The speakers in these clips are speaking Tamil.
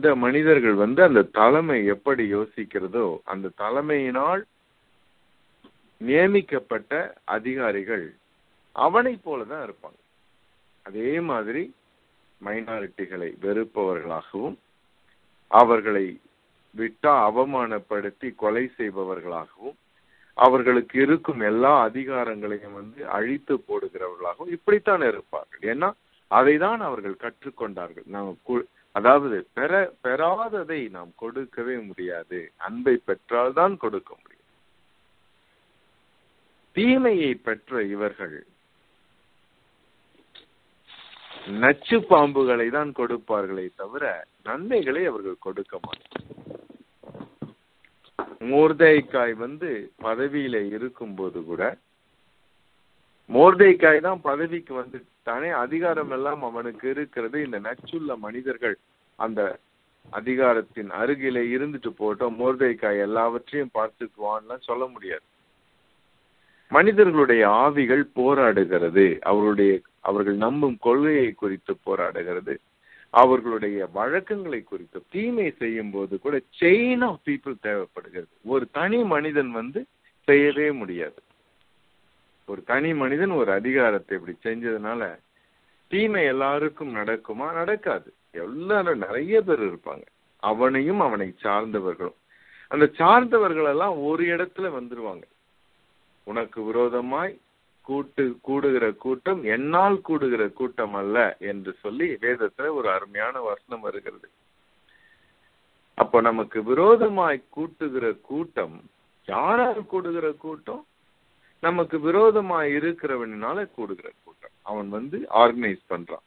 இந்த மனிதர்கள் வந்து அந்த தலைமை எப்படி யோசிக்கிறதோ அந்த தலைமையினால் நியமிக்கப்பட்ட அதிகாரிகள் அவனை போலதான் இருப்பாங்க அதே மாதிரி மைனாரிட்டிகளை வெறுப்பவர்களாகவும் அவர்களை விட்டா அவமானப்படுத்தி கொலை செய்பவர்களாகவும் அவர்களுக்கு இருக்கும் எல்லா அதிகாரங்களையும் வந்து அழித்து போடுகிறவர்களாகவும் இப்படித்தான் இருப்பார்கள் ஏன்னா அதை தான் அவர்கள் கற்றுக்கொண்டார்கள் நாம் கு- அதாவது பெற பெறாததை நாம் கொடுக்கவே முடியாது அன்பை பெற்றால்தான் கொடுக்க முடியும் தீமையை பெற்ற இவர்கள் நச்சு பாம்புகளை தான் கொடுப்பார்களே தவிர நன்மைகளை அவர்கள் கொடுக்க மாட்டார்கள் மோர்தேக்காய் வந்து பதவியில இருக்கும்போது கூட மோர்தேக்காய் தான் பதவிக்கு வந்து தானே அதிகாரம் எல்லாம் அவனுக்கு இருக்கிறது இந்த நச்சுள்ள மனிதர்கள் அந்த அதிகாரத்தின் அருகிலே இருந்துட்டு போட்டோம் மோர்தேக்காய் எல்லாவற்றையும் பார்த்துக்குவான்லாம் சொல்ல முடியாது மனிதர்களுடைய ஆவிகள் போராடுகிறது அவருடைய அவர்கள் நம்பும் கொள்கையை குறித்து போராடுகிறது அவர்களுடைய வழக்கங்களை குறித்து தீமை செய்யும் போது கூட செயின் ஆஃப் பீப்புள் தேவைப்படுகிறது ஒரு தனி மனிதன் வந்து செய்யவே முடியாது ஒரு தனி மனிதன் ஒரு அதிகாரத்தை இப்படி செஞ்சதுனால தீமை எல்லாருக்கும் நடக்குமா நடக்காது எல்லாரும் நிறைய பேர் இருப்பாங்க அவனையும் அவனை சார்ந்தவர்களும் அந்த சார்ந்தவர்கள் எல்லாம் ஒரு இடத்துல வந்துருவாங்க உனக்கு விரோதமாய் கூட்டு கூடுகிற கூட்டம் என்னால் கூடுகிற கூட்டம் அல்ல என்று சொல்லி வேதத்துல ஒரு அருமையான வசனம் வருகிறது அப்ப நமக்கு விரோதமாய் கூட்டுகிற கூட்டம் யாரால் கூடுகிற கூட்டம் நமக்கு விரோதமாய் இருக்கிறவனால கூடுகிற கூட்டம் அவன் வந்து ஆர்கனைஸ் பண்றான்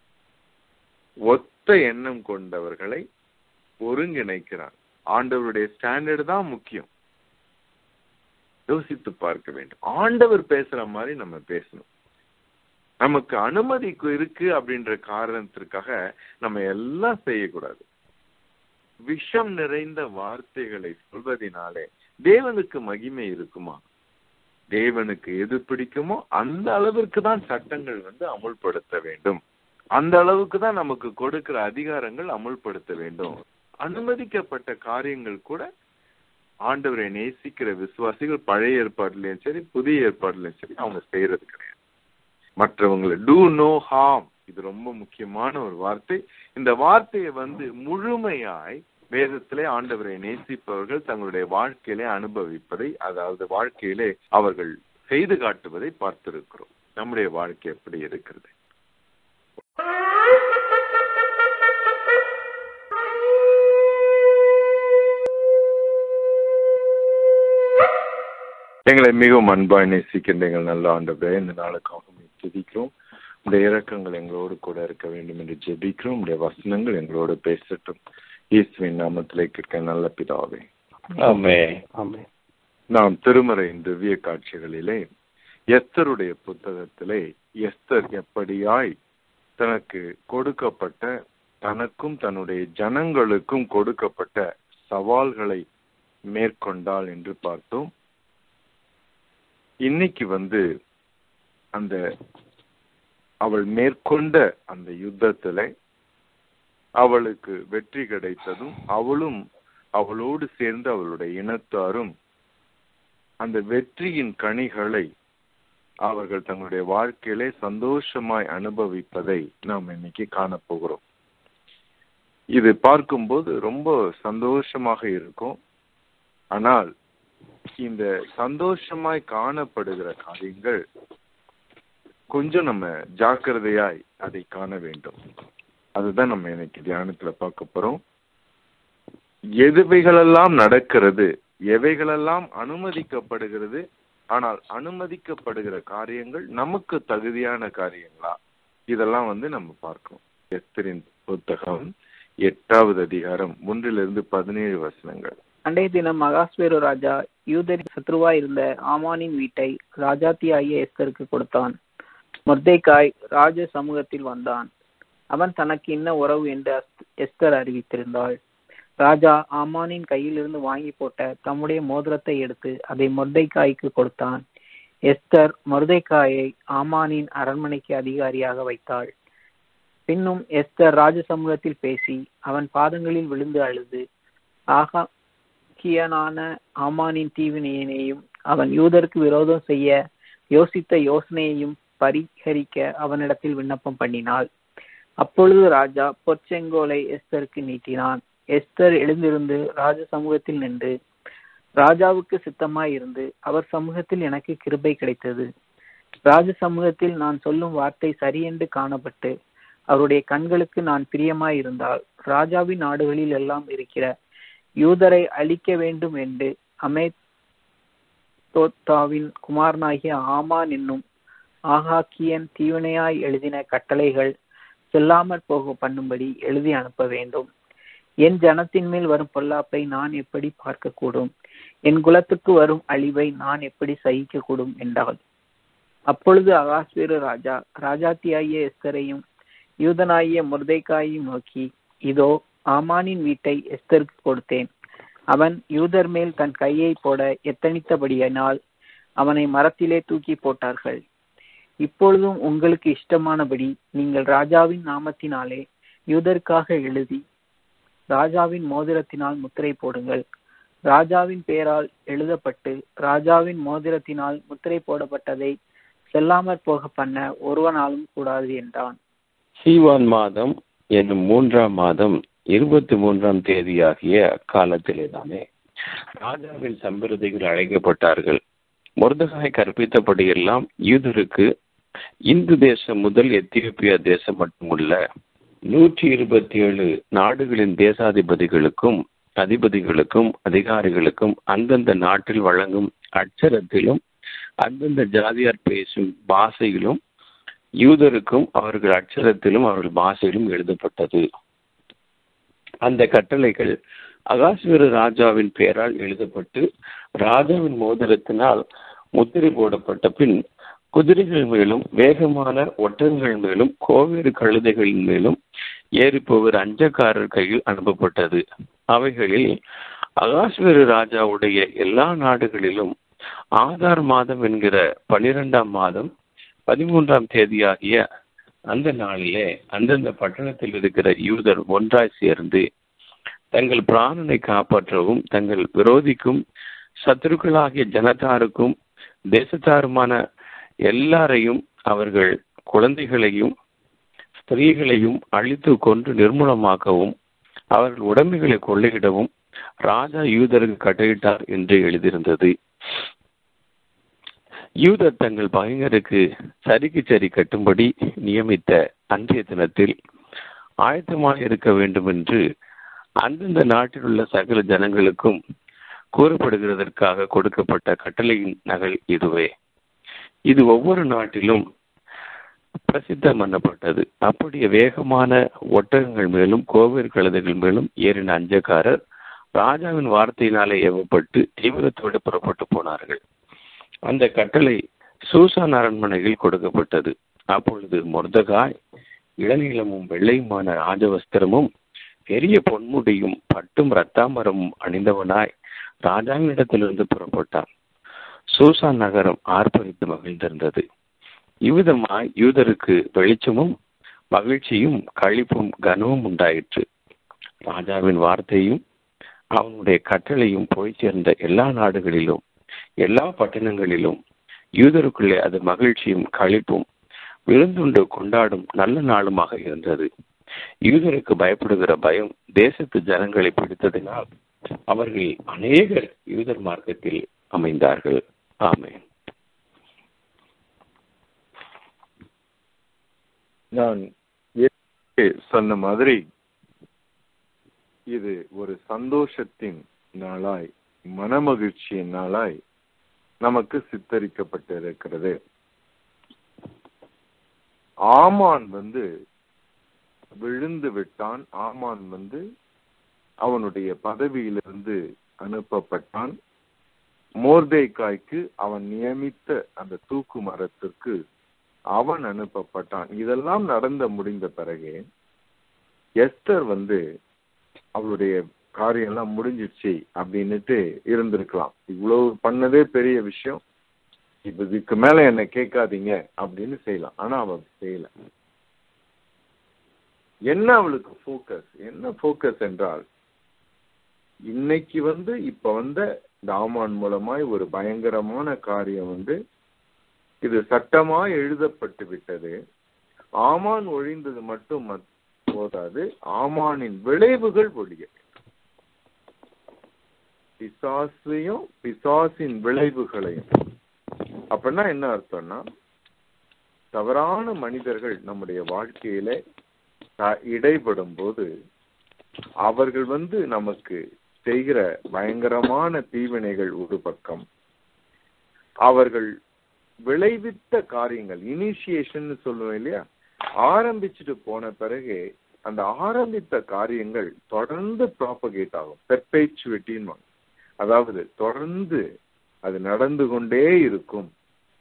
ஒத்த எண்ணம் கொண்டவர்களை ஒருங்கிணைக்கிறான் ஆண்டவருடைய ஸ்டாண்டர்ட் தான் முக்கியம் யோசித்து பார்க்க வேண்டும் ஆண்டவர் பேசுற மாதிரி நம்ம பேசணும் நமக்கு அனுமதி இருக்கு அப்படின்ற காரணத்திற்காக நம்ம எல்லாம் செய்யக்கூடாது விஷம் நிறைந்த வார்த்தைகளை சொல்வதினாலே தேவனுக்கு மகிமை இருக்குமா தேவனுக்கு எது பிடிக்குமோ அந்த அளவிற்கு தான் சட்டங்கள் வந்து அமுல்படுத்த வேண்டும் அந்த அளவுக்கு தான் நமக்கு கொடுக்கிற அதிகாரங்கள் அமுல்படுத்த வேண்டும் அனுமதிக்கப்பட்ட காரியங்கள் கூட ஆண்டவரை நேசிக்கிற விசுவாசிகள் பழைய ஏற்பாடுலயும் சரி புதிய ஏற்பாடுலயும் சரி அவங்க செய்யறது கிடையாது மற்றவங்களை டூ நோ ஹார்ம் இது ரொம்ப முக்கியமான ஒரு வார்த்தை இந்த வார்த்தையை வந்து முழுமையாய் வேதத்திலே ஆண்டவரை நேசிப்பவர்கள் தங்களுடைய வாழ்க்கையிலே அனுபவிப்பதை அதாவது வாழ்க்கையிலே அவர்கள் செய்து காட்டுவதை பார்த்திருக்கிறோம் நம்முடைய வாழ்க்கை எப்படி இருக்கிறது எங்களை மிகவும் அன்பாய் நேசிக்கின்ற எங்கள் நல்ல ஆண்டவரே இந்த நாளுக்காக துதிக்கிறோம் உடைய இறக்கங்கள் எங்களோடு கூட இருக்க வேண்டும் என்று ஜெபிக்கிறோம் உடைய வசனங்கள் எங்களோடு பேசட்டும் இயேசுவின் நாமத்திலே கேட்க நல்ல பிதாவே ஆமே ஆமே நாம் திருமறையின் திவ்ய காட்சிகளிலே எஸ்தருடைய புத்தகத்திலே எஸ்தர் எப்படியாய் தனக்கு கொடுக்கப்பட்ட தனக்கும் தன்னுடைய ஜனங்களுக்கும் கொடுக்கப்பட்ட சவால்களை மேற்கொண்டாள் என்று பார்த்தோம் இன்னைக்கு வந்து அந்த அவள் மேற்கொண்ட அந்த யுத்தத்துல அவளுக்கு வெற்றி கிடைத்ததும் அவளும் அவளோடு சேர்ந்து அவளுடைய இனத்தாரும் அந்த வெற்றியின் கனிகளை அவர்கள் தங்களுடைய வாழ்க்கையிலே சந்தோஷமாய் அனுபவிப்பதை நாம் இன்னைக்கு காணப்போகிறோம் இது பார்க்கும்போது ரொம்ப சந்தோஷமாக இருக்கும் ஆனால் இந்த சந்தோஷமாய் காணப்படுகிற காரியங்கள் கொஞ்சம் நம்ம ஜாக்கிரதையாய் அதை காண வேண்டும் அதுதான் நம்ம இன்னைக்கு தியானத்துல பார்க்க போறோம் எதுவைகளெல்லாம் நடக்கிறது எவைகளெல்லாம் அனுமதிக்கப்படுகிறது ஆனால் அனுமதிக்கப்படுகிற காரியங்கள் நமக்கு தகுதியான காரியங்களா இதெல்லாம் வந்து நம்ம பார்க்கணும் எஸ்தரின் புத்தகம் எட்டாவது அதிகாரம் ஒன்றிலிருந்து பதினேழு வசனங்கள் அன்றைய தினம் மகாஸ்வேரு ராஜா யூதரின் சத்ருவா இருந்த ஆமானின் வீட்டை ராஜாத்தியாகிய எஸ்தருக்கு கொடுத்தான் மொர்தேக்காய் ராஜ சமூகத்தில் வந்தான் அவன் தனக்கு இன்ன உறவு என்று எஸ்தர் அறிவித்திருந்தாள் ராஜா ஆமானின் கையிலிருந்து வாங்கி போட்ட தம்முடைய மோதிரத்தை எடுத்து அதை மொர்தைக்காய்க்கு கொடுத்தான் எஸ்தர் மொர்தைக்காயை ஆமானின் அரண்மனைக்கு அதிகாரியாக வைத்தாள் பின்னும் எஸ்தர் ராஜ சமூகத்தில் பேசி அவன் பாதங்களில் விழுந்து அழுது ஆகா கியனான ஆமானின் தீவினையினையும் அவன் யூதருக்கு விரோதம் செய்ய யோசித்த யோசனையையும் பரிகரிக்க அவனிடத்தில் விண்ணப்பம் பண்ணினாள் அப்பொழுது ராஜா பொற்செங்கோலை எஸ்தருக்கு நீட்டினான் எஸ்தர் எழுந்திருந்து ராஜ சமூகத்தில் நின்று ராஜாவுக்கு சித்தமாய் இருந்து அவர் சமூகத்தில் எனக்கு கிருபை கிடைத்தது ராஜ சமூகத்தில் நான் சொல்லும் வார்த்தை சரியென்று காணப்பட்டு அவருடைய கண்களுக்கு நான் பிரியமாய் இருந்தால் ராஜாவின் நாடுகளில் எல்லாம் இருக்கிற யூதரை அழிக்க வேண்டும் என்று அமே தோத்தாவின் குமாரனாகிய ஆமான் என்னும் ஆகாக்கியன் தீவினையாய் எழுதின கட்டளைகள் செல்லாமற் போக பண்ணும்படி எழுதி அனுப்ப வேண்டும் என் ஜனத்தின் மேல் வரும் பொல்லாப்பை நான் எப்படி பார்க்கக்கூடும் என் குலத்துக்கு வரும் அழிவை நான் எப்படி சகிக்கக்கூடும் என்றாள் அப்பொழுது அகாஸ்வேரு ராஜா ராஜாத்தியாகிய எஸ்தரையும் யூதனாகிய முர்தைக்காயையும் நோக்கி இதோ ஆமானின் வீட்டை எஸ்தருக்கு கொடுத்தேன் அவன் யூதர் மேல் தன் கையை போட எத்தனித்தபடியினால் அவனை மரத்திலே தூக்கி போட்டார்கள் இப்பொழுதும் உங்களுக்கு இஷ்டமானபடி நீங்கள் ராஜாவின் நாமத்தினாலே யூதருக்காக எழுதி ராஜாவின் மோதிரத்தினால் முத்திரை போடுங்கள் ராஜாவின் பெயரால் எழுதப்பட்டு ராஜாவின் மோதிரத்தினால் முத்திரை போடப்பட்டதை செல்லாமற் போக பண்ண ஒருவனாலும் கூடாது என்றான் சீவான் மாதம் என்னும் மூன்றாம் மாதம் இருபத்தி மூன்றாம் தேதியாகிய அக்காலத்திலே தானே ராஜாவின் சம்பிரதிகள் அழைக்கப்பட்டார்கள் முருதகாய் கற்பித்தபடியெல்லாம் யூதருக்கு இந்து தேசம் முதல் எத்தியோப்பியா தேசம் மட்டுமல்ல நூற்றி இருபத்தி ஏழு நாடுகளின் தேசாதிபதிகளுக்கும் அதிபதிகளுக்கும் அதிகாரிகளுக்கும் அந்தந்த நாட்டில் வழங்கும் அச்சரத்திலும் அந்தந்த ஜாதியார் பேசும் பாஷையிலும் யூதருக்கும் அவர்கள் அச்சரத்திலும் அவர்கள் பாஷையிலும் எழுதப்பட்டது அந்த கட்டளைகள் அகாஸ்வர ராஜாவின் பெயரால் எழுதப்பட்டு ராஜாவின் மோதிரத்தினால் முத்திரை போடப்பட்ட பின் குதிரைகள் மேலும் வேகமான ஒட்டகங்கள் மேலும் கோவேறு கழுதைகளின் மேலும் ஏறி போகிற அஞ்சக்காரர் கையில் அனுப்பப்பட்டது அவைகளில் அகாஸ்வர ராஜாவுடைய எல்லா நாடுகளிலும் ஆதார் மாதம் என்கிற பனிரெண்டாம் மாதம் பதிமூன்றாம் தேதியாகிய அந்த நாளிலே அந்தந்த பட்டணத்தில் இருக்கிற யூதர் ஒன்றாய் சேர்ந்து தங்கள் பிராணனை காப்பாற்றவும் தங்கள் விரோதிக்கும் சத்துருக்களாகிய ஜனத்தாருக்கும் தேசத்தாருமான எல்லாரையும் அவர்கள் குழந்தைகளையும் ஸ்திரீகளையும் அழித்து கொன்று நிர்மூலமாக்கவும் அவர்கள் உடமைகளை கொள்ளையிடவும் ராஜா யூதருக்கு கட்டளையிட்டார் என்று எழுதியிருந்தது யூதர் தங்கள் பகைஞருக்கு சரிக்கு சரி கட்டும்படி நியமித்த அன்றைய தினத்தில் ஆயத்தமாக இருக்க வேண்டும் என்று அந்தந்த நாட்டில் உள்ள சகல ஜனங்களுக்கும் கூறப்படுகிறதற்காக கொடுக்கப்பட்ட கட்டளையின் நகல் இதுவே இது ஒவ்வொரு நாட்டிலும் பிரசித்தம் பண்ணப்பட்டது அப்படியே வேகமான ஒட்டகங்கள் மேலும் கோவில் கழுதைகள் மேலும் ஏறின அஞ்சக்காரர் ராஜாவின் வார்த்தையினாலே ஏவப்பட்டு தீவிரத்தோடு புறப்பட்டு போனார்கள் அந்த கட்டளை சூசான் அரண்மனையில் கொடுக்கப்பட்டது அப்பொழுது மொர்தகாய் இளநீளமும் வெள்ளையுமான ராஜவஸ்திரமும் பெரிய பொன்முடியும் பட்டும் ரத்தாமரமும் அணிந்தவனாய் ராஜாவினிடத்திலிருந்து புறப்பட்டான் சூசான் நகரம் ஆர்ப்பரித்து மகிழ்ந்திருந்தது இவ்விதமாய் யூதருக்கு வெளிச்சமும் மகிழ்ச்சியும் கழிப்பும் கனமும் உண்டாயிற்று ராஜாவின் வார்த்தையும் அவனுடைய கட்டளையும் போய் சேர்ந்த எல்லா நாடுகளிலும் எல்லா பட்டணங்களிலும் யூதருக்குள்ளே அது மகிழ்ச்சியும் கழிப்பும் விருந்துண்டு கொண்டாடும் நல்ல நாளுமாக இருந்தது யூதருக்கு பயப்படுகிற பயம் தேசத்து ஜனங்களை பிடித்ததினால் அவர்கள் அநேகர் யூதர் மார்க்கத்தில் அமைந்தார்கள் ஆமேன் நான் சொன்ன மாதிரி இது ஒரு சந்தோஷத்தின் நாளாய் மனமகிழ்ச்சியின் நாளாய் நமக்கு சித்தரிக்கப்பட்டிருக்கிறது ஆமான் வந்து விழுந்து விட்டான் ஆமான் வந்து அவனுடைய பதவியிலிருந்து அனுப்பப்பட்டான் மோர்தேக்காய்க்கு அவன் நியமித்த அந்த தூக்கு மரத்திற்கு அவன் அனுப்பப்பட்டான் இதெல்லாம் நடந்த முடிந்த பிறகு எஸ்தர் வந்து அவளுடைய காரியம் எல்லாம் முடிஞ்சிடுச்சு அப்படின்னுட்டு இருந்திருக்கலாம் இவ்வளவு பண்ணதே பெரிய விஷயம் இப்ப இதுக்கு மேல என்ன கேட்காதீங்க அப்படின்னு செய்யலாம் ஆனா அவ செய்யல என்ன அவளுக்கு ஃபோக்கஸ் என்ன ஃபோக்கஸ் என்றால் இன்னைக்கு வந்து இப்ப வந்த இந்த ஆமான் மூலமாய் ஒரு பயங்கரமான காரியம் வந்து இது சட்டமா எழுதப்பட்டு விட்டது ஆமான் ஒழிந்தது மட்டும் மத்- போதாது ஆமானின் விளைவுகள் ஒழிய பிசாசையும் பிசாசின் விளைவுகளையும் அப்படின்னா என்ன அர்த்தம்னா தவறான மனிதர்கள் நம்முடைய வாழ்க்கையில த- இடைப்படும் போது அவர்கள் வந்து நமக்கு செய்கிற பயங்கரமான தீவினைகள் ஒரு பக்கம் அவர்கள் விளைவித்த காரியங்கள் இனிஷியேஷன் சொல்லுவோம் இல்லையா ஆரம்பிச்சுட்டு போன பிறகு அந்த ஆரம்பித்த காரியங்கள் தொடர்ந்து ப்ராபகேட் ஆகும் பெர்பேச்சுவிட்டின்னு அதாவது தொடர்ந்து அது நடந்து கொண்டே இருக்கும்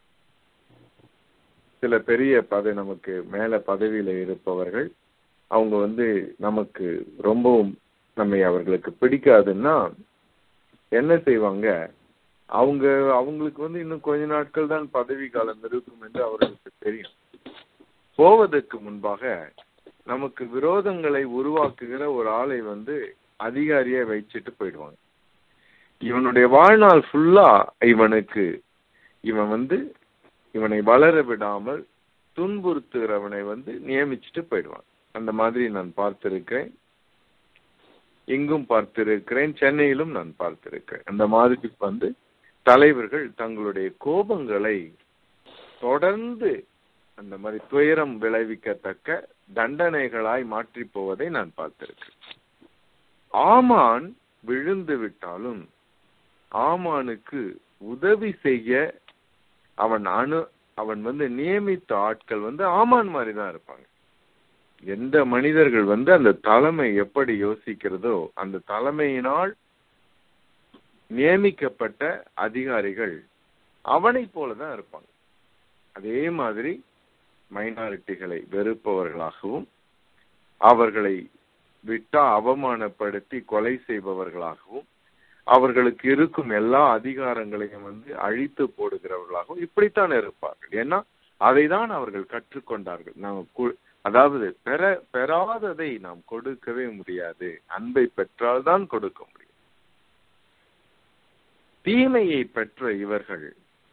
சில பெரிய பதவி நமக்கு மேல பதவியில இருப்பவர்கள் அவங்க வந்து நமக்கு ரொம்பவும் நம்மை அவர்களுக்கு பிடிக்காதுன்னா என்ன செய்வாங்க அவங்க அவங்களுக்கு வந்து இன்னும் கொஞ்ச நாட்கள் தான் பதவி காலம் இருக்கும் என்று அவர்களுக்கு தெரியும் போவதற்கு முன்பாக நமக்கு விரோதங்களை உருவாக்குகிற ஒரு ஆளை வந்து அதிகாரியா வச்சுட்டு போயிடுவாங்க இவனுடைய வாழ்நாள் ஃபுல்லா இவனுக்கு இவன் வந்து இவனை வளர விடாமல் துன்புறுத்துகிறவனை வந்து நியமிச்சுட்டு போயிடுவான் அந்த மாதிரி நான் பார்த்திருக்கிறேன் இங்கும் பார்த்திருக்கிறேன் சென்னையிலும் நான் பார்த்திருக்கிறேன் அந்த மாதிரி வந்து தலைவர்கள் தங்களுடைய கோபங்களை தொடர்ந்து அந்த மாதிரி துயரம் விளைவிக்கத்தக்க தண்டனைகளாய் மாற்றி போவதை நான் பார்த்திருக்கிறேன் ஆமான் விழுந்து விட்டாலும் ஆமானுக்கு உதவி செய்ய அவன் அணு அவன் வந்து நியமித்த ஆட்கள் வந்து ஆமான் மாதிரி தான் இருப்பாங்க எந்த மனிதர்கள் வந்து அந்த தலைமை எப்படி யோசிக்கிறதோ அந்த தலைமையினால் நியமிக்கப்பட்ட அதிகாரிகள் அவனை போலதான் இருப்பாங்க அதே மாதிரி மைனாரிட்டிகளை வெறுப்பவர்களாகவும் அவர்களை விட்டா அவமானப்படுத்தி கொலை செய்பவர்களாகவும் அவர்களுக்கு இருக்கும் எல்லா அதிகாரங்களையும் வந்து அழித்து போடுகிறவர்களாகவும் இப்படித்தான் இருப்பார்கள் ஏன்னா அதை தான் அவர்கள் கற்றுக்கொண்டார்கள் நாம் கு- அதாவது பெற பெறாததை நாம் கொடுக்கவே முடியாது அன்பை பெற்றால்தான் கொடுக்க முடியும் தீமையை பெற்ற இவர்கள்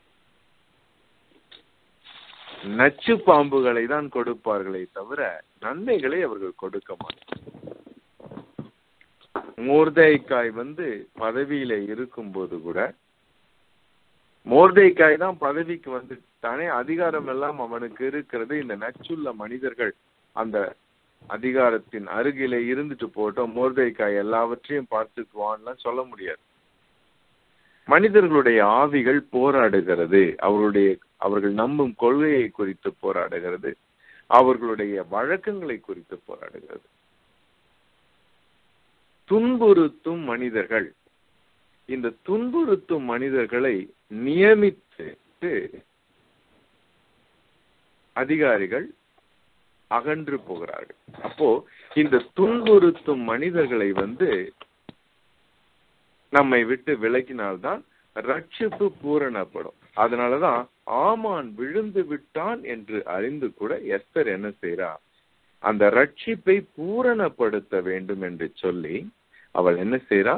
நச்சு பாம்புகளை தான் கொடுப்பார்களே தவிர நன்மைகளை அவர்கள் கொடுக்க மாட்டார்கள் மோர்தேக்காய் வந்து பதவியில இருக்கும்போது கூட மோர்தேக்காய் தான் பதவிக்கு வந்து தானே அதிகாரம் எல்லாம் அவனுக்கு இருக்கிறது இந்த நச்சுள்ள மனிதர்கள் அந்த அதிகாரத்தின் அருகிலே இருந்துட்டு போட்டோம் மோர்தேக்காய் எல்லாவற்றையும் பார்த்துக்குவான்லாம் சொல்ல முடியாது மனிதர்களுடைய ஆவிகள் போராடுகிறது அவர்களுடைய அவர்கள் நம்பும் கொள்கையை குறித்து போராடுகிறது அவர்களுடைய வழக்கங்களை குறித்து போராடுகிறது துன்புறுத்தும் மனிதர்கள் இந்த துன்புறுத்தும் மனிதர்களை நியமித்து அதிகாரிகள் அகன்று போகிறார்கள் அப்போ இந்த துன்புறுத்தும் மனிதர்களை வந்து நம்மை விட்டு விலகினால்தான் ரட்சிப்பு பூரணப்படும் அதனாலதான் ஆமான் விழுந்து விட்டான் என்று அறிந்து கூட எஸ்தர் என்ன செய்றா அந்த ரட்சிப்பை பூரணப்படுத்த வேண்டும் என்று சொல்லி அவள் என்ன செய்றா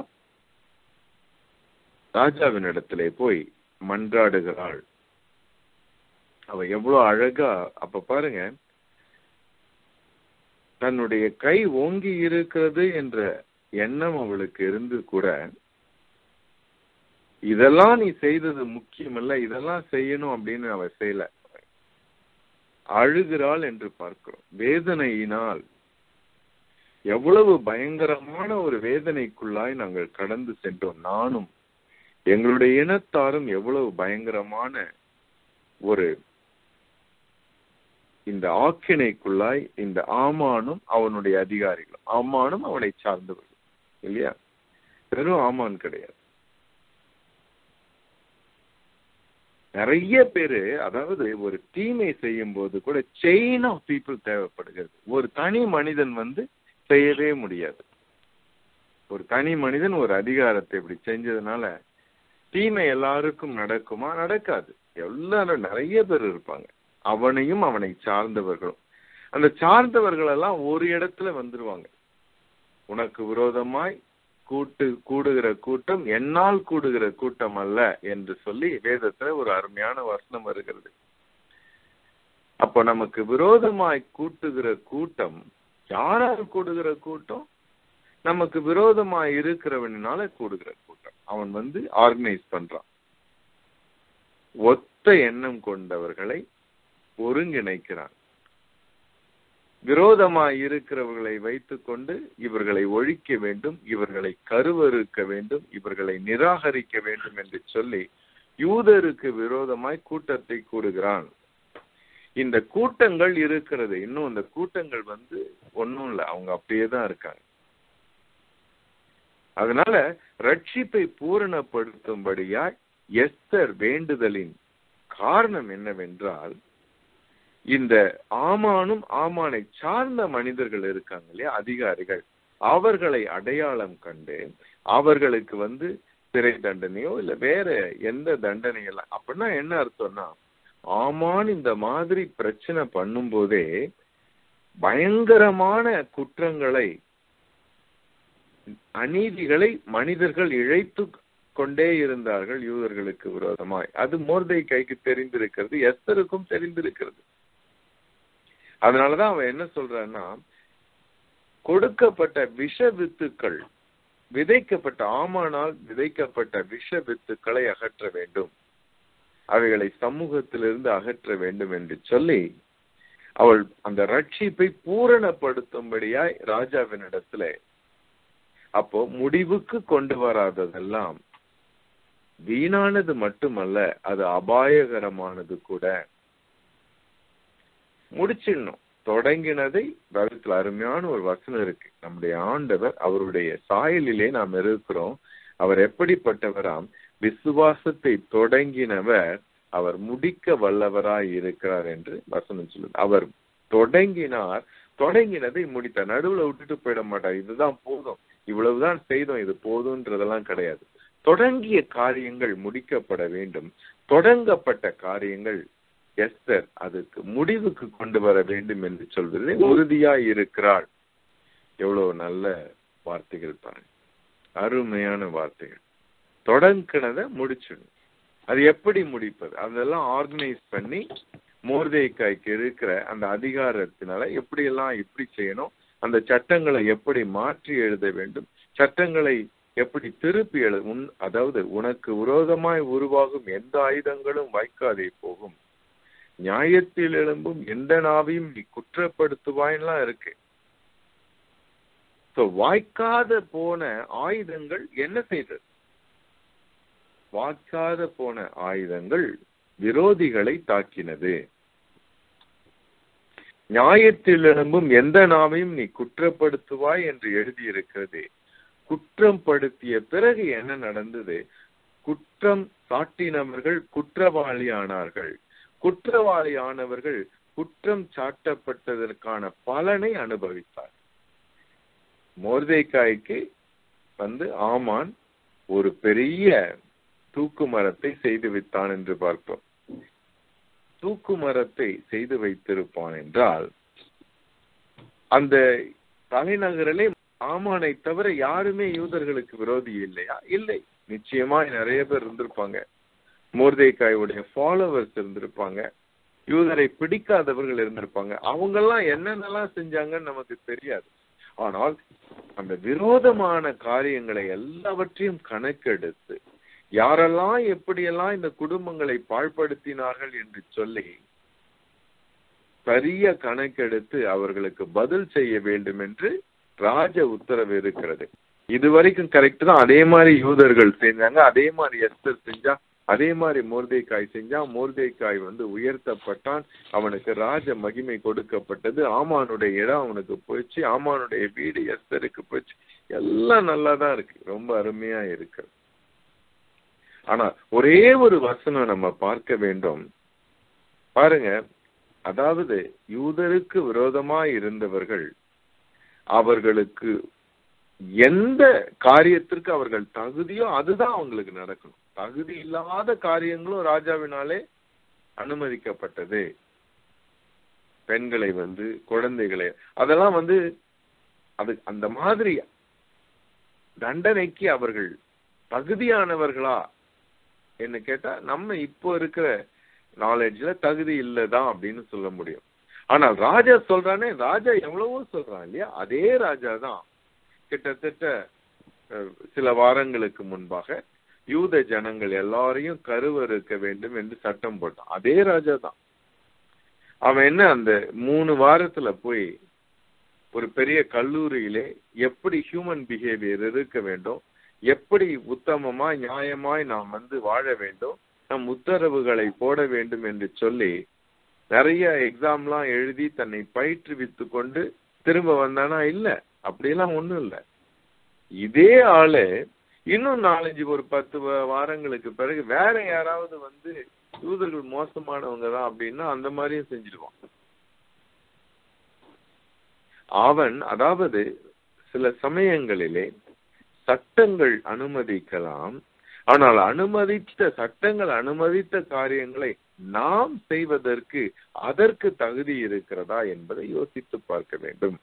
ராஜாவினிடத்திலே போய் மன்றாடுகிறாள் அவ எவ்வளவு அழகா அப்ப பாருங்க தன்னுடைய கை ஓங்கி இருக்கிறது என்ற எண்ணம் அவளுக்கு இருந்து கூட இதெல்லாம் நீ செய்தது முக்கியமல்ல இதெல்லாம் செய்யணும் அப்படின்னு அவ செய்யல அழுகிறாள் என்று பார்க்கிறோம் வேதனையினால் எவ்வளவு பயங்கரமான ஒரு வேதனைக்குள்ளாய் நாங்கள் கடந்து சென்றோம் நானும் எங்களுடைய இனத்தாரும் எவ்வளவு பயங்கரமான ஒரு இந்த ஆக்கினைக்குள்ளாய் இந்த ஆமானும் அவனுடைய அதிகாரிகளும் ஆமானும் அவனை சார்ந்தவர்கள் இல்லையா வெறும் ஆமான் கிடையாது நிறைய பேரு அதாவது ஒரு தீமை செய்யும் போது கூட செயின் ஆஃப் பீப்புள் தேவைப்படுகிறது ஒரு தனி மனிதன் வந்து செய்யவே முடியாது ஒரு தனி மனிதன் ஒரு அதிகாரத்தை இப்படி செஞ்சதுனால தீமை எல்லாருக்கும் நடக்குமா நடக்காது எல்லாரும் நிறைய பேர் இருப்பாங்க அவனையும் அவனை சார்ந்தவர்களும் அந்த சார்ந்தவர்கள் எல்லாம் ஒரு இடத்துல வந்துருவாங்க உனக்கு விரோதமாய் கூட்டு கூடுகிற கூட்டம் என்னால் கூடுகிற கூட்டம் அல்ல என்று சொல்லி வேதத்துல ஒரு அருமையான வசனம் வருகிறது அப்ப நமக்கு விரோதமாய் கூட்டுகிற கூட்டம் யாரால் கூடுகிற கூட்டம் நமக்கு விரோதமாய் இருக்கிறவனால கூடுகிற கூட்டம் அவன் வந்து ஆர்கனைஸ் பண்றான் ஒத்த எண்ணம் கொண்டவர்களை ஒருங்கிணைக்கிறான் விரோதமாய் இருக்கிறவர்களை வைத்துக்கொண்டு இவர்களை ஒழிக்க வேண்டும் இவர்களை கருவறுக்க வேண்டும் இவர்களை நிராகரிக்க வேண்டும் என்று சொல்லி யூதருக்கு விரோதமாய் கூட்டத்தை கூறுகிறான் இந்த கூட்டங்கள் இருக்கிறது இன்னும் இந்த கூட்டங்கள் வந்து ஒன்றும் இல்லை அவங்க அப்படியே தான் இருக்காங்க அதனால ரட்சிப்பை பூரணப்படுத்தும்படியாய் எஸ்தர் வேண்டுதலின் காரணம் என்னவென்றால் இந்த ஆமானும் ஆமானை சார்ந்த மனிதர்கள் இருக்காங்க இல்லையா அதிகாரிகள் அவர்களை அடையாளம் கண்டு அவர்களுக்கு வந்து சிறை தண்டனையோ இல்ல வேற எந்த தண்டனையெல்லாம் அப்படின்னா என்ன அர்த்தம்னா ஆமான் இந்த மாதிரி பிரச்சனை பண்ணும்போதே பயங்கரமான குற்றங்களை அநீதிகளை மனிதர்கள் இழைத்து கொண்டே இருந்தார்கள் யூதர்களுக்கு விரோதமாய் அது மோர்தை கைக்கு தெரிந்திருக்கிறது எஸ்தருக்கும் தெரிந்திருக்கிறது அதனாலதான் அவன் என்ன சொல்றான்னா கொடுக்கப்பட்ட விஷ வித்துக்கள் விதைக்கப்பட்ட ஆமானால் விதைக்கப்பட்ட விஷ வித்துக்களை அகற்ற வேண்டும் அவைகளை சமூகத்திலிருந்து அகற்ற வேண்டும் என்று சொல்லி அவள் அந்த ரட்சிப்பை பூரணப்படுத்தும்படியாய் ராஜாவினிடத்துல அப்போ முடிவுக்கு கொண்டு வராததெல்லாம் வீணானது மட்டுமல்ல அது அபாயகரமானது கூட முடிச்சிடணும் தொடங்கினதை வேதத்துல அருமையான ஒரு வசனம் இருக்கு நம்முடைய ஆண்டவர் அவருடைய சாயலிலே நாம் இருக்கிறோம் அவர் எப்படிப்பட்டவராம் விசுவாசத்தை தொடங்கினவர் அவர் முடிக்க வல்லவராய் இருக்கிறார் என்று வசனம் சொல்லுது அவர் தொடங்கினார் தொடங்கினதை முடித்தார் நடுவுல விட்டுட்டு போயிட மாட்டார் இதுதான் போதும் இவ்வளவுதான் செய்தோம் இது போதும்ன்றதெல்லாம் கிடையாது தொடங்கிய காரியங்கள் முடிக்கப்பட வேண்டும் தொடங்கப்பட்ட காரியங்கள் எஸ்தர் அதுக்கு முடிவுக்கு கொண்டு வர வேண்டும் என்று சொல்வதிலே உறுதியாய் இருக்கிறாள் எவ்வளவு நல்ல வார்த்தைகள் பாருங்க அருமையான வார்த்தைகள் தொடங்கினதை முடிச்சிடும் அது எப்படி முடிப்பது அதெல்லாம் ஆர்கனைஸ் பண்ணி மோர்தேக்காய்க்கு இருக்கிற அந்த அதிகாரத்தினால எப்படி எல்லாம் எப்படி செய்யணும் அந்த சட்டங்களை எப்படி மாற்றி எழுத வேண்டும் சட்டங்களை எப்படி திருப்பி எழு உன் அதாவது உனக்கு விரோதமாய் உருவாகும் எந்த ஆயுதங்களும் வாய்க்காதே போகும் நியாயத்தில் எழும்பும் எந்த நாவையும் நீ குற்றப்படுத்துவாய்லாம் இருக்கு வாய்க்காத போன ஆயுதங்கள் என்ன செய்தது வாய்க்காத போன ஆயுதங்கள் விரோதிகளை தாக்கினது நியாயத்தில் எழும்பும் எந்த நாவையும் நீ குற்றப்படுத்துவாய் என்று எழுதியிருக்கிறது குற்றம் படுத்திய பிறகு என்ன நடந்தது குற்றம் சாட்டினவர்கள் குற்றவாளியானார்கள் குற்றவாளியானவர்கள் குற்றம் சாட்டப்பட்டதற்கான பலனை அனுபவித்தார் மோர்தேக்காய்க்கு வந்து ஆமான் ஒரு பெரிய தூக்கு மரத்தை செய்து வைத்தான் என்று பார்ப்போம் தூக்கு மரத்தை செய்து வைத்திருப்பான் என்றால் அந்த தலைநகரிலே ஆமானை தவிர யாருமே யூதர்களுக்கு விரோதி இல்லையா இல்லை நிச்சயமா நிறைய பேர் இருந்திருப்பாங்க மோர்தேக்காயுடைய ஃபாலோவர்ஸ் இருந்திருப்பாங்க யூதரை பிடிக்காதவர்கள் இருந்திருப்பாங்க அவங்கெல்லாம் என்னென்னலாம் செஞ்சாங்கன்னு நமக்கு தெரியாது ஆனால் அந்த விரோதமான காரியங்களை எல்லாவற்றையும் கணக்கெடுத்து யாரெல்லாம் எப்படியெல்லாம் இந்த குடும்பங்களை பாழ்படுத்தினார்கள் என்று சொல்லி சரிய கணக்கெடுத்து அவர்களுக்கு பதில் செய்ய வேண்டும் என்று ராஜ உத்தரவு இருக்கிறது இது வரைக்கும் கரெக்ட் தான் அதே மாதிரி யூதர்கள் செஞ்சாங்க அதே மாதிரி எஸ்தர் செஞ்சா அதே மாதிரி மோர்தேக்காய் செஞ்சா மோர்தேக்காய் வந்து உயர்த்தப்பட்டான் அவனுக்கு ராஜ மகிமை கொடுக்கப்பட்டது ஆமானுடைய இடம் அவனுக்கு போயிடுச்சு ஆமானுடைய வீடு எஸ்தருக்கு போயிடுச்சு எல்லாம் நல்லா தான் இருக்கு ரொம்ப அருமையா இருக்கு ஆனா ஒரே ஒரு வசனம் நம்ம பார்க்க வேண்டும் பாருங்க அதாவது யூதருக்கு விரோதமா இருந்தவர்கள் அவர்களுக்கு எந்த காரியத்திற்கு அவர்கள் தகுதியோ அதுதான் அவங்களுக்கு நடக்கணும் தகுதி இல்லாத காரியங்களும் ராஜாவினாலே அனுமதிக்கப்பட்டது பெண்களை வந்து குழந்தைகளை அதெல்லாம் வந்து அது அந்த மாதிரி தண்டனைக்கு அவர்கள் தகுதியானவர்களா என்ன கேட்டா நம்ம இப்போ இருக்கிற நாலேஜ்ல தகுதி இல்லதான் அப்படின்னு சொல்ல முடியும் ஆனால் ராஜா சொல்றானே ராஜா எவ்வளவோ சொல்றான் இல்லையா அதே ராஜா தான் கிட்டத்தட்ட அஹ், சில வாரங்களுக்கு முன்பாக யூத ஜனங்கள் எல்லாரையும் கருவறுக்க வேண்டும் என்று சட்டம் போட்டான் அதே ராஜா தான் அவன் என்ன அந்த மூணு வாரத்துல போய் ஒரு பெரிய கல்லூரியிலே எப்படி ஹியூமன் பிஹேவியர் இருக்க வேண்டும் எப்படி உத்தமமா நியாயமாய் நாம் வந்து வாழ வேண்டும் நம் உத்தரவுகளை போட வேண்டும் என்று சொல்லி நிறைய எக்ஸாம்லாம் எழுதி தன்னை பயிற்றுவித்து கொண்டு திரும்ப வந்தானா இல்ல அப்படியெல்லாம் ஒண்ணும் இல்ல இதே ஆளு இன்னும் நாலஞ்சு ஒரு பத்து வா- வாரங்களுக்கு பிறகு வேற யாராவது வந்து யூதர்கள் மோசமானவங்க தான் அப்படின்னா அந்த மாதிரியும் செஞ்சிருவான் அவன் அதாவது சில சமயங்களிலே சட்டங்கள் அனுமதிக்கலாம் ஆனால் அனுமதித்த சட்டங்கள் அனுமதித்த காரியங்களை நாம் செய்வதற்கு அதற்கு தகுதி இருக்கிறதா என்பதை யோசித்து பார்க்க வேண்டும்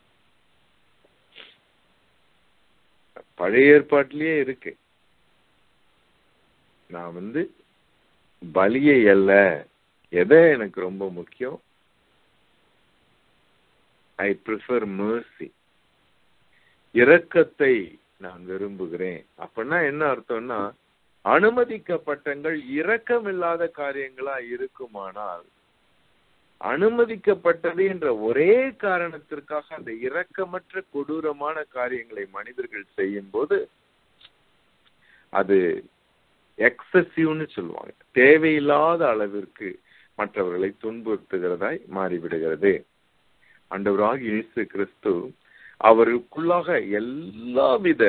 பழைய ஏற்பாட்டிலேயே இருக்கு நான் வந்து பலியை அல்ல எதை எனக்கு ரொம்ப முக்கியம் ஐ ப்ரிஃபர் mercy இரக்கத்தை நான் விரும்புகிறேன் அப்படின்னா என்ன அர்த்தம்னா அனுமதிக்கப்பட்டங்கள் இரக்கமில்லாத காரியங்களா இருக்குமானால் அனுமதிக்கப்பட்டது என்ற ஒரே காரணத்திற்காக அந்த இரக்கமற்ற கொடூரமான காரியங்களை மனிதர்கள் செய்யும் போது அது எக்ஸசிவ்னு சொல்லுவாங்க தேவையில்லாத அளவிற்கு மற்றவர்களை துன்புறுத்துகிறதாய் மாறிவிடுகிறது ஆண்டவராக இயேசு கிறிஸ்து அவருக்குள்ளாக எல்லாவித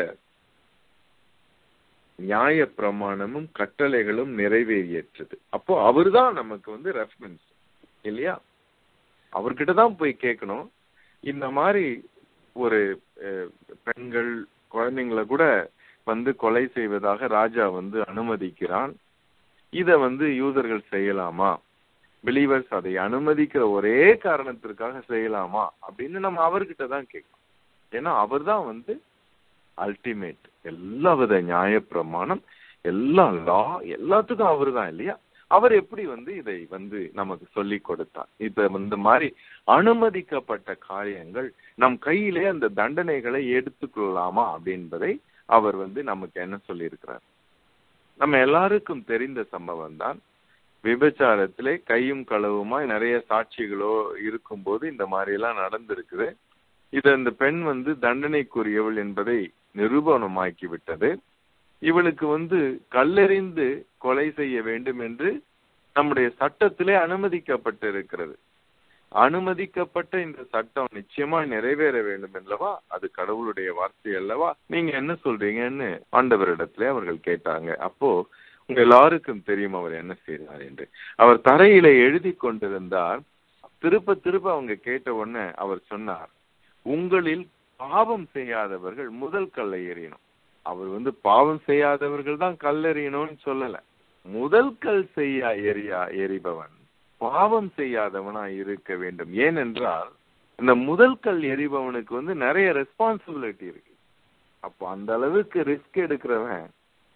நியாய பிரமாணமும் கட்டளைகளும் நிறைவேறியற்றது அப்போ அவர்தான் நமக்கு வந்து ரெஃபரன்ஸ் இல்லையா அவர்கிட்ட தான் போய் கேட்கணும் இந்த மாதிரி ஒரு அஹ், பெண்கள் குழந்தைங்களை கூட வந்து கொலை செய்வதாக ராஜா வந்து அனுமதிக்கிறான் இத வந்து யூதர்கள் செய்யலாமா பிலீவர்ஸ் அதை அனுமதிக்கிற ஒரே காரணத்திற்காக செய்யலாமா அப்படின்னு நம்ம அவர்கிட்ட தான் கேட்கணும் ஏன்னா அவர்தான் வந்து அல்டிமேட் எல்லா வித நியாயப்பிரமாணம் எல்லா லா எல்லாத்துக்கும் அவர்தான் இல்லையா அவர் எப்படி வந்து இதை வந்து நமக்கு சொல்லி கொடுத்தார் இப்ப இந்த மாதிரி அனுமதிக்கப்பட்ட காரியங்கள் நம் கையிலே அந்த தண்டனைகளை எடுத்துக்கொள்ளலாமா அப்படின்பதை அவர் வந்து நமக்கு என்ன சொல்லியிருக்கிறார் நம்ம எல்லாருக்கும் தெரிந்த சம்பவம் தான் விபச்சாரத்திலே கையும் களவுமாய் நிறைய சாட்சிகளோ இருக்கும்போது இந்த மாதிரி எல்லாம் நடந்திருக்குது இத இந்த பெண் வந்து தண்டனைக்குரியவள் என்பதை நிரூபணமாக்கி விட்டது இவளுக்கு வந்து கல்லெறிந்து கொலை செய்ய வேண்டும் என்று நம்முடைய சட்டத்திலே அனுமதிக்கப்பட்டிருக்கிறது அனுமதிக்கப்பட்ட இந்த சட்டம் நிச்சயமா நிறைவேற வேண்டும் அல்லவா அது கடவுளுடைய வார்த்தை அல்லவா நீங்க என்ன சொல்றீங்கன்னு ஆண்டவரிடத்திலே அவர்கள் கேட்டாங்க அப்போ உங்க எல்லாருக்கும் தெரியும் அவர் என்ன செய்தார் என்று அவர் தரையில எழுதி கொண்டிருந்தார் திருப்ப திருப்ப அவங்க கேட்ட உடனே அவர் சொன்னார் உங்களில் பாவம் செய்யாதவர்கள் முதல் கல்லை எறியணும் அவர் வந்து பாவம் செய்யாதவர்கள் தான் கல்லெறியணும்னு சொல்லல முதல் கல் செய்ய எரியா எரிபவன் பாவம் செய்யாதவனா இருக்க வேண்டும் ஏனென்றால் இந்த முதல் கல் எரிபவனுக்கு வந்து நிறைய ரெஸ்பான்சிபிலிட்டி இருக்கு அப்போ அந்த அளவுக்கு ரிஸ்க் எடுக்கிறவன்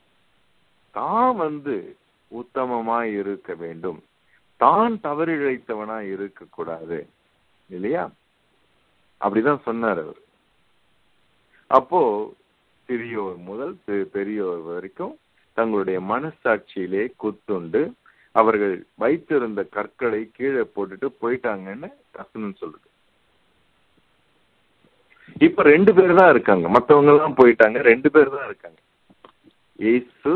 தான் வந்து உத்தமமா இருக்க வேண்டும் தான் தவறிழைத்தவனா இருக்க கூடாது இல்லையா அப்படிதான் சொன்னார் அவர் அப்போ சிறியோர் முதல் பெ- பெரியோர் வரைக்கும் தங்களுடைய மனசாட்சியிலே குத்துண்டு அவர்கள் வைத்திருந்த கற்களை கீழே போட்டுட்டு போயிட்டாங்கன்னு வசனம் சொல்லுது இப்ப ரெண்டு பேர் தான் இருக்காங்க மத்தவங்க எல்லாம் போயிட்டாங்க ரெண்டு பேர் தான் இருக்காங்க இயேசு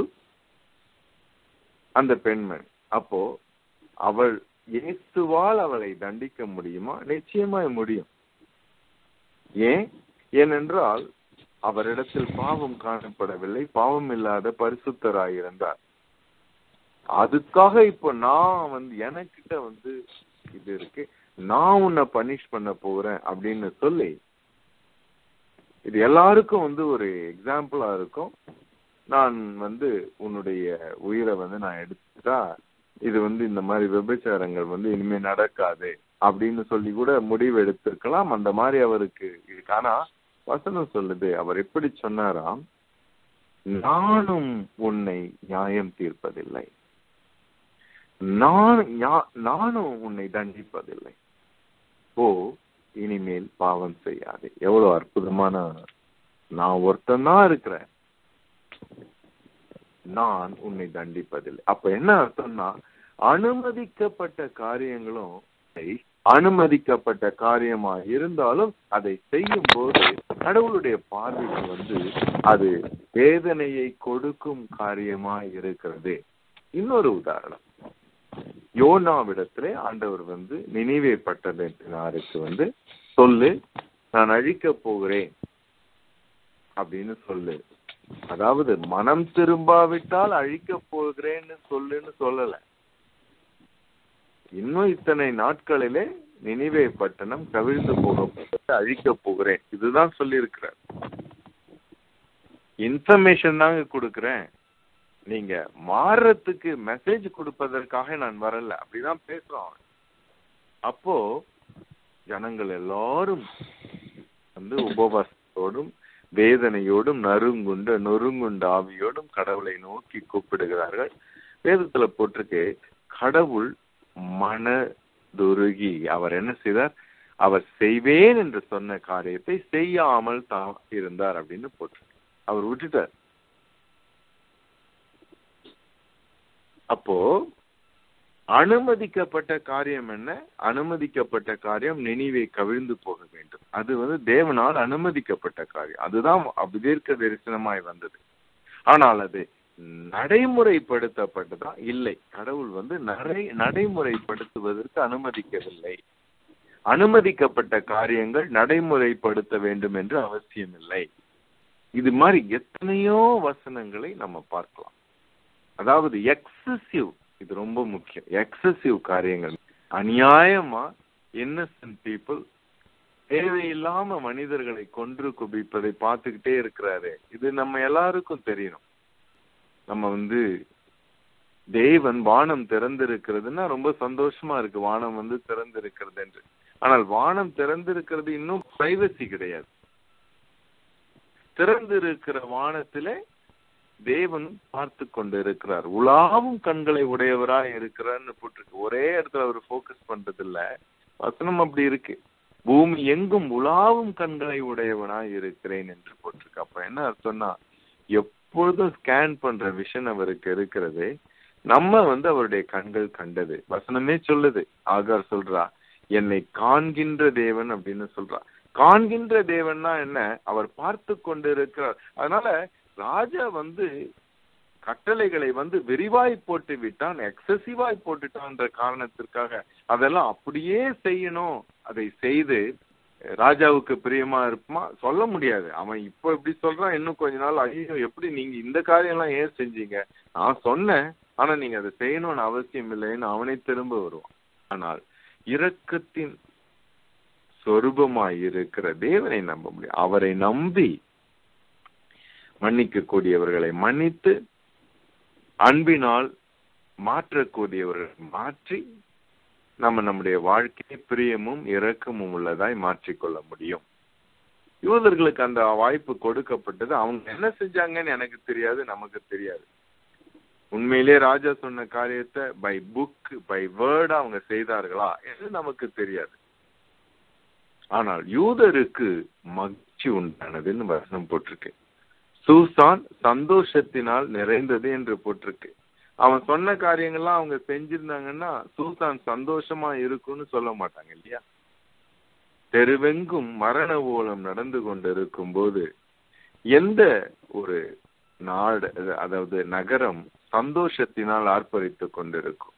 அந்த பெண்மணி அப்போ அவள் இயேசுவால் அவளை தண்டிக்க முடியுமா நிச்சயமாய் முடியும் ஏன் ஏனென்றால் அவரிடத்தில் பாவம் காணப்படவில்லை பாவம் இல்லாத பரிசுத்தராயிருந்தார் அதுக்காக இப்போ நான் வந்து எனக்கிட்ட வந்து இது இருக்கு நான் உன்னை பனிஷ் பண்ண போறேன் அப்படின்னு சொல்லி இது எல்லாருக்கும் வந்து ஒரு எக்ஸாம்பிளா இருக்கும் நான் வந்து உன்னுடைய உயிரை வந்து நான் எடுத்துட்டா இது வந்து இந்த மாதிரி விபச்சாரங்கள் வந்து இனிமே நடக்காது அப்படின்னு சொல்லி கூட முடிவு எடுத்திருக்கலாம் அந்த மாதிரி அவருக்கு இருக்கு ஆனா வசனம் சொல்லுது அவர் எப்படி சொன்னாராம் நானும் உன்னை நியாயம் தீர்ப்பதில்லை நான் ஞா- நானும் உன்னை தண்டிப்பதில்லை ஓ இனிமேல் பாவம் செய்யாதே எவ்வளவு அற்புதமான நான் ஒருத்தன் இருக்கிறேன் நான் உன்னை தண்டிப்பதில்லை அப்ப என்ன அர்த்தம்னா அனுமதிக்கப்பட்ட காரியங்களும் அனுமதிக்கப்பட்ட காரியமா இருந்தாலும் அதை செய்யும் போது கடவுளுடைய பார்வைக்கு வந்து அது வேதனையை கொடுக்கும் காரியமா இருக்கிறது இன்னொரு உதாரணம் யோனாவிடத்திலே ஆண்டவர் வந்து நினைவே பட்டணத்தினாருக்கு வந்து சொல்லு நான் அழிக்க போகிறேன் அப்படின்னு சொல்லு அதாவது மனம் திரும்பாவிட்டால் அழிக்க போகிறேன்னு சொல்லுன்னு சொல்லல இன்னும் இத்தனை நாட்களிலே நினைவே பட்டணம் கவிழ்ந்து போகப்பட்டு அழிக்க போகிறேன் இதுதான் சொல்லி இருக்கிறார் இன்ஃபர்மேஷன் தாங்க கொடுக்கிறேன் நீங்க மாறுறதுக்கு மெசேஜ் கொடுப்பதற்காக நான் வரல அப்படிதான் பேசுறோம் அப்போ ஜனங்கள் எல்லாரும் வந்து உபவாசத்தோடும் வேதனையோடும் நறுங்குண்ட நொறுங்குண்ட ஆவியோடும் கடவுளை நோக்கி கூப்பிடுகிறார்கள் வேதத்துல போட்டிருக்கு கடவுள் மனதுருகி அவர் என்ன செய்தார் அவர் செய்வேன் என்று சொன்ன காரியத்தை செய்யாமல் தான் இருந்தார் அப்படின்னு போட்டிருக்கு அவர் விட்டுட்டார் அப்போ அனுமதிக்கப்பட்ட காரியம் என்ன அனுமதிக்கப்பட்ட காரியம் நினைவை கவிழ்ந்து போக வேண்டும் அது வந்து தேவனால் அனுமதிக்கப்பட்ட காரியம் அதுதான் அபிதீர்க்க தரிசனமாய் வந்தது ஆனால் அது நடைமுறைப்படுத்தப்பட்டதா இல்லை கடவுள் வந்து நடை நடைமுறைப்படுத்துவதற்கு அனுமதிக்கவில்லை அனுமதிக்கப்பட்ட காரியங்கள் நடைமுறைப்படுத்த வேண்டும் என்று அவசியமில்லை இது மாதிரி எத்தனையோ வசனங்களை நம்ம பார்க்கலாம் அதாவது எக்ஸசிவ் இது ரொம்ப முக்கியம் எக்ஸசிவ் காரியங்கள் அநியாயமா இன்னசென்ட் பீப்புள் தேவையில்லாம மனிதர்களை கொன்று குவிப்பதை பார்த்துக்கிட்டே இருக்கிறாரு இது நம்ம எல்லாருக்கும் தெரியணும் நம்ம வந்து தேவன் வானம் திறந்திருக்கிறதுன்னா ரொம்ப சந்தோஷமா இருக்கு வானம் வந்து திறந்திருக்கிறது என்று ஆனால் வானம் திறந்திருக்கிறது இன்னும் பிரைவசி கிடையாது திறந்திருக்கிற வானத்திலே தேவன் பார்த்து கொண்டு இருக்கிறார் உலாவும் கண்களை உடையவராய் இருக்கிறார்னு போட்டிருக்கு ஒரே இடத்துல அவர் போக்கஸ் பண்றது இல்ல வசனம் அப்படி இருக்கு பூமி எங்கும் உலாவும் கண்களை உடையவனாய் இருக்கிறேன் என்று போட்டிருக்கு அப்ப என்ன அர்த்தம்னா எப்பொழுதும் ஸ்கேன் பண்ற விஷன் அவருக்கு இருக்கிறது நம்ம வந்து அவருடைய கண்கள் கண்டது வசனமே சொல்லுது ஆகார் சொல்றா என்னை காண்கின்ற தேவன் அப்படின்னு சொல்றா காண்கின்ற தேவன்னா என்ன அவர் பார்த்து கொண்டு இருக்கிறார் அதனால ராஜா வந்து கட்டளைகளை வந்து விரிவாய் போட்டு விட்டான் எக்ஸசிவாய் போட்டுட்டான்ற காரணத்திற்காக அதெல்லாம் அப்படியே செய்யணும் அதை செய்து ராஜாவுக்கு பிரியமா இருப்புமா சொல்ல முடியாது அவன் இப்போ இப்படி சொல்றான் இன்னும் கொஞ்ச நாள் ஐயோ எப்படி நீங்க இந்த காரியம் எல்லாம் ஏன் செஞ்சீங்க நான் சொன்னேன் ஆனா நீங்க அதை செய்யணும்னு அவசியம் இல்லைன்னு அவனை திரும்ப வருவான் ஆனால் இரக்கத்தின் சொரூபமாய் இருக்கிற தேவனை நம்ப முடியும் அவரை நம்பி மன்னிக்க கூடியவர்களை மன்னித்து அன்பினால் மாற்றக்கூடியவர்களை மாற்றி நம்ம நம்முடைய வாழ்க்கையை பிரியமும் இரக்கமும் உள்ளதாய் மாற்றிக்கொள்ள முடியும் யூதர்களுக்கு அந்த வாய்ப்பு கொடுக்கப்பட்டது அவங்க என்ன செஞ்சாங்கன்னு எனக்கு தெரியாது நமக்கு தெரியாது உண்மையிலே ராஜா சொன்ன காரியத்தை பை புக் பை வேர்ட் அவங்க செய்தார்களா என்று நமக்கு தெரியாது ஆனால் யூதருக்கு மகிழ்ச்சி உண்டானதுன்னு வசனம் போட்டிருக்கு சூசான் சந்தோஷத்தினால் நிறைந்தது என்று போட்டிருக்கு அவன் சொன்ன காரியங்கள்லாம் அவங்க செஞ்சிருந்தாங்கன்னா சூசான் சந்தோஷமா இருக்கும்னு சொல்ல மாட்டாங்க இல்லையா தெருவெங்கும் மரண ஓலம் நடந்து கொண்டிருக்கும் போது எந்த ஒரு நாடு அதாவது நகரம் சந்தோஷத்தினால் ஆர்ப்பரித்துக் கொண்டிருக்கும்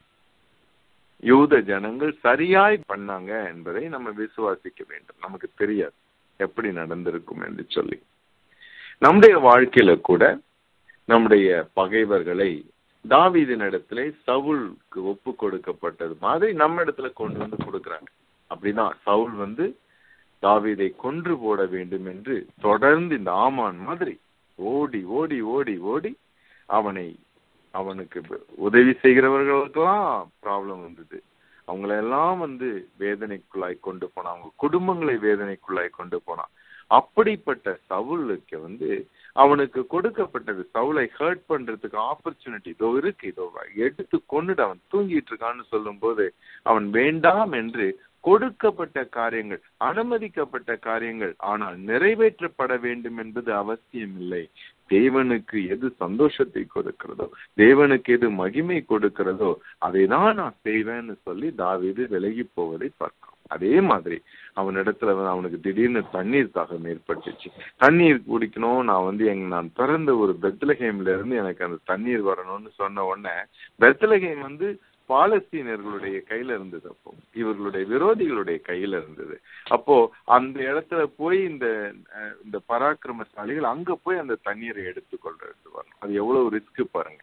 யூத ஜனங்கள் சரியாய் பண்ணாங்க என்பதை நம்ம விசுவாசிக்க வேண்டும் நமக்கு தெரியாது எப்படி நடந்திருக்கும் என்று சொல்லி நம்முடைய வாழ்க்கையில கூட நம்முடைய பகைவர்களை தாவீதின் இடத்துல சவுலுக்கு ஒப்பு கொடுக்கப்பட்டது மாதிரி நம்ம இடத்துல கொண்டு வந்து கொடுக்குறாங்க அப்படிதான் சவுல் வந்து தாவீதை கொன்று போட வேண்டும் என்று தொடர்ந்து இந்த ஆமான் மாதிரி ஓடி ஓடி ஓடி ஓடி அவனை அவனுக்கு உதவி செய்கிறவர்களுக்கெல்லாம் ப்ராப்ளம் வந்தது அவங்களெல்லாம் வந்து வேதனைக்குள்ளாய் கொண்டு போனான் அவங்க குடும்பங்களை வேதனைக்குள்ளாய் கொண்டு போனான் அப்படிப்பட்ட சவுலுக்கு வந்து அவனுக்கு கொடுக்கப்பட்டது சவுலை ஹர்ட் பண்றதுக்கு ஆப்பர்ச்சுனிட்டி இதோ இருக்கு இதோ எடுத்து கொண்டுட்டு அவன் தூங்கிட்டு இருக்கான்னு சொல்லும்போது அவன் வேண்டாம் என்று கொடுக்கப்பட்ட காரியங்கள் அனுமதிக்கப்பட்ட காரியங்கள் ஆனால் நிறைவேற்றப்பட வேண்டும் என்பது அவசியம் இல்லை தேவனுக்கு எது சந்தோஷத்தை கொடுக்கிறதோ தேவனுக்கு எது மகிமை கொடுக்கிறதோ அதை தான் நான் செய்வேன்னு சொல்லி தாவீது விலகி போவதை பார்க்கிறோம் அதே மாதிரி அவனிடத்துல வந்து அவனுக்கு திடீர்னு தண்ணீர் தாகம் ஏற்பட்டுச்சு தண்ணீர் குடிக்கணும் நான் வந்து எங்க நான் பிறந்த ஒரு பெத்லஹேம்ல இருந்து எனக்கு அந்த தண்ணீர் வரணும்னு சொன்ன உடனே பெத்லஹேம் வந்து பாலஸ்தீனர்களுடைய கையில இருந்தது அப்போ இவர்களுடைய விரோதிகளுடைய கையில இருந்தது அப்போ அந்த இடத்துல போய் இந்த அஹ், இந்த பராக்கிரமசாலிகள் அங்க போய் அந்த தண்ணீரை எடுத்துக்கொள்றது வரணும் அது எவ்வளவு ரிஸ்க் பாருங்க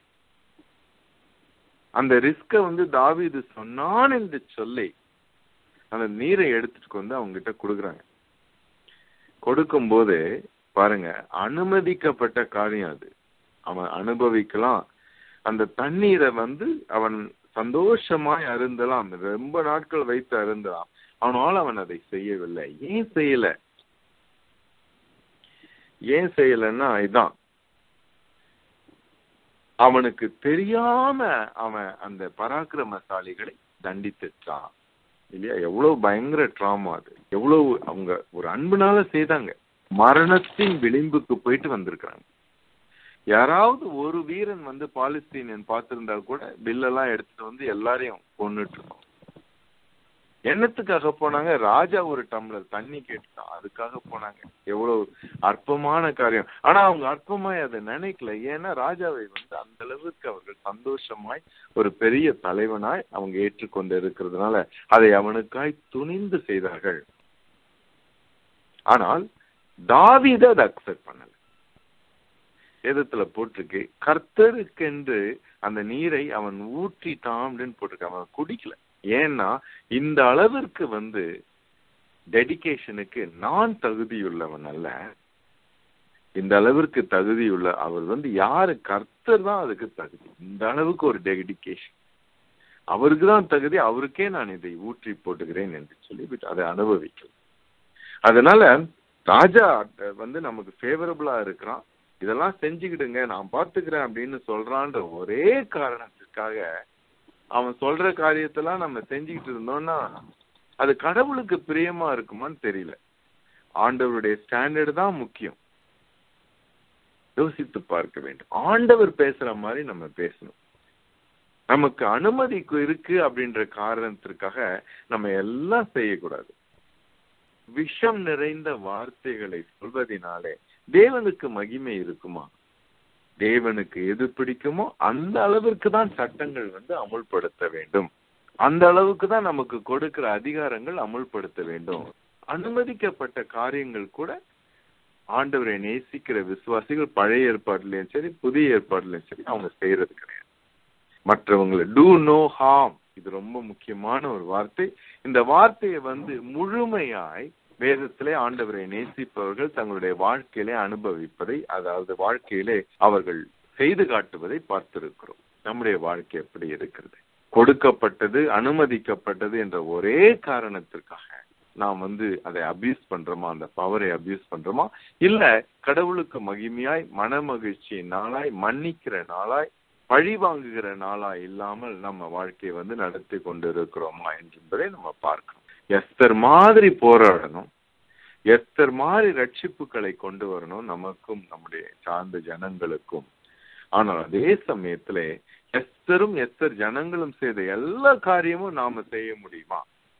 அந்த ரிஸ்க வந்து தாவீது சொன்னான் என்று சொல்லி அந்த நீரை எடுத்துட்டு வந்து அவங்க கிட்ட கொடுக்குறாங்க கொடுக்கும்போது பாருங்க அனுமதிக்கப்பட்ட காரியம் அது அவன் அனுபவிக்கலாம் அந்த தண்ணீரை வந்து அவன் சந்தோஷமாய் அருந்தலாம் ரொம்ப நாட்கள் வைத்து அருந்தலாம் ஆனால் அவன் அதை செய்யவில்லை ஏன் செய்யல ஏன் செய்யலைன்னா இதான் அவனுக்கு தெரியாம அவன் அந்த பராக்கிரமசாலிகளை தண்டித்துட்டான் இல்லையா எவ்வளவு பயங்கர ட்ராமா அது எவ்வளவு அவங்க ஒரு அன்புனால செய்தாங்க மரணத்தின் விளிம்புக்கு போயிட்டு வந்திருக்காங்க யாராவது ஒரு வீரன் வந்து பாலஸ்தீனியன் பார்த்திருந்தா கூட பில்லெல்லாம் எடுத்துட்டு வந்து எல்லாரையும் கொன்னுட்டு இருக்கோம் என்னத்துக்காக போனாங்க ராஜா ஒரு டம்ளர் தண்ணி கேட்டுட்டான் அதுக்காக போனாங்க எவ்வளவு அற்பமான காரியம் ஆனா அவங்க அற்பமாய் அதை நினைக்கல ஏன்னா ராஜாவை வந்து அந்த அளவுக்கு அவர்கள் சந்தோஷமாய் ஒரு பெரிய தலைவனாய் அவங்க ஏற்றுக்கொண்டு இருக்கிறதுனால அதை அவனுக்காய் துணிந்து செய்தார்கள் ஆனால் தாவீது அதை அக்செப்ட் பண்ணல வேதத்துல போட்டிருக்கு கர்த்தருக்கென்று அந்த நீரை அவன் ஊற்றிட்டான் அப்படின்னு போட்டிருக்கான் அவன் குடிக்கல ஏன்னா இந்த அளவிற்கு வந்து டெடிகேஷனுக்கு நான் தகுதியுள்ளவன் அல்ல இந்த அளவிற்கு தகுதியுள்ள அவர் வந்து யாரு கர்த்தர் தான் அதுக்கு தகுதி இந்த அளவுக்கு ஒரு டெடிகேஷன் அவருக்கு தான் தகுதி அவருக்கே நான் இதை ஊற்றி போட்டுக்கிறேன் என்று சொல்லிவிட்டு அதை அனுபவிக்கல அதனால ராஜா வந்து நமக்கு ஃபேவரபிளா இருக்கிறான் இதெல்லாம் செஞ்சுக்கிடுங்க நான் பார்த்துக்கிறேன் அப்படின்னு சொல்றான்ற ஒரே காரணத்துக்காக அவன் சொல்ற காரியத்தெல்லாம் நம்ம செஞ்சுக்கிட்டு இருந்தோம்னா அது கடவுளுக்கு பிரியமா இருக்குமான்னு தெரியல ஆண்டவருடைய ஸ்டாண்டர்டு தான் முக்கியம் யோசித்து பார்க்க வேண்டும் ஆண்டவர் பேசுற மாதிரி நம்ம பேசணும் நமக்கு அனுமதி இருக்கு அப்படின்ற காரணத்திற்காக நம்ம எல்லாம் செய்யக்கூடாது விஷம் நிறைந்த வார்த்தைகளை சொல்வதனாலே தேவனுக்கு மகிமை இருக்குமா தேவனுக்கு எது பிடிக்குமோ அந்த அளவிற்கு தான் சட்டங்கள் வந்து அமுல்படுத்த வேண்டும் அந்த அளவுக்கு தான் நமக்கு கொடுக்கிற அதிகாரங்கள் அமுல்படுத்த வேண்டும் அனுமதிக்கப்பட்ட காரியங்கள் கூட ஆண்டவரை நேசிக்கிற விசுவாசிகள் பழைய ஏற்பாடுலயும் சரி புதிய ஏற்பாடுலயும் சரி அவங்க செய்யறது கிடையாது மற்றவங்களை டூ நோ ஹார்ம் இது ரொம்ப முக்கியமான ஒரு வார்த்தை இந்த வார்த்தையை வந்து முழுமையாய் வேதத்திலே ஆண்டவரை நேசிப்பவர்கள் தங்களுடைய வாழ்க்கையிலே அனுபவிப்பதை அதாவது வாழ்க்கையிலே அவர்கள் செய்து காட்டுவதை பார்த்திருக்கிறோம் நம்முடைய வாழ்க்கை எப்படி இருக்கிறது கொடுக்கப்பட்டது அனுமதிக்கப்பட்டது என்ற ஒரே காரணத்திற்காக நாம் வந்து அதை அபியூஸ் பண்றோமா அந்த பவரை அபியூஸ் பண்றோமா இல்ல கடவுளுக்கு மகிமையாய் மன மகிழ்ச்சி நாளாய் மன்னிக்கிற நாளாய் பழி வாங்குகிற நாளா இல்லாமல் நம்ம வாழ்க்கையை வந்து நடத்தி கொண்டு இருக்கிறோமா என்பதை நம்ம பார்க்கணும் எஸ்தர் மாதிரி போராடணும் எஸ்தர் மாதிரி ரட்சிப்புகளை கொண்டு வரணும் நமக்கும் நம்முடைய சார்ந்த ஜனங்களுக்கும் ஆனால் அதே சமயத்துல எஸ்தரும் எஸ்தர் ஜனங்களும் செய்த எல்லா காரியமும் நாம செய்ய முடியுமா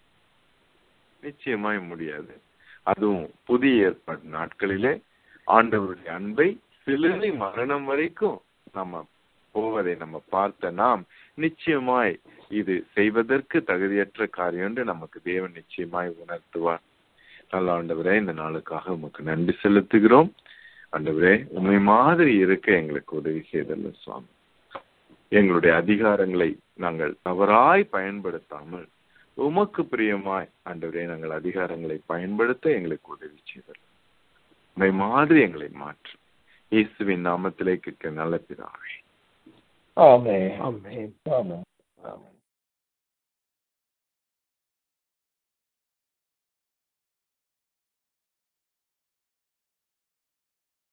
நிச்சயமாய் முடியாது அதுவும் புதிய ஏற்பாடு நாட்களிலே ஆண்டவருடைய அன்பை சிலுவை மரணம் வரைக்கும் நம்ம போவதை நம்ம பார்த்த நாம் நிச்சயமாய் இது செய்வதற்கு தகுதியற்ற காரியம் என்று நமக்கு தேவன் நிச்சயமாய் உணர்த்துவார் நல்ல ஆண்டவரே இந்த நாளுக்காக உமக்கு நன்றி செலுத்துகிறோம் ஆண்டவரே உண்மை மாதிரி இருக்க எங்களுக்கு உதவி செய்தல்ல சுவாமி எங்களுடைய அதிகாரங்களை நாங்கள் தவறாய் பயன்படுத்தாமல் உமக்கு பிரியமாய் ஆண்டவரே நாங்கள் அதிகாரங்களை பயன்படுத்த எங்களுக்கு உதவி செய்தல் உண்மை மாதிரி எங்களை மாற்று இயேசுவின் நாமத்திலே கேட்க நல்ல பிதாவே Amen. Amen. Amen. Amen.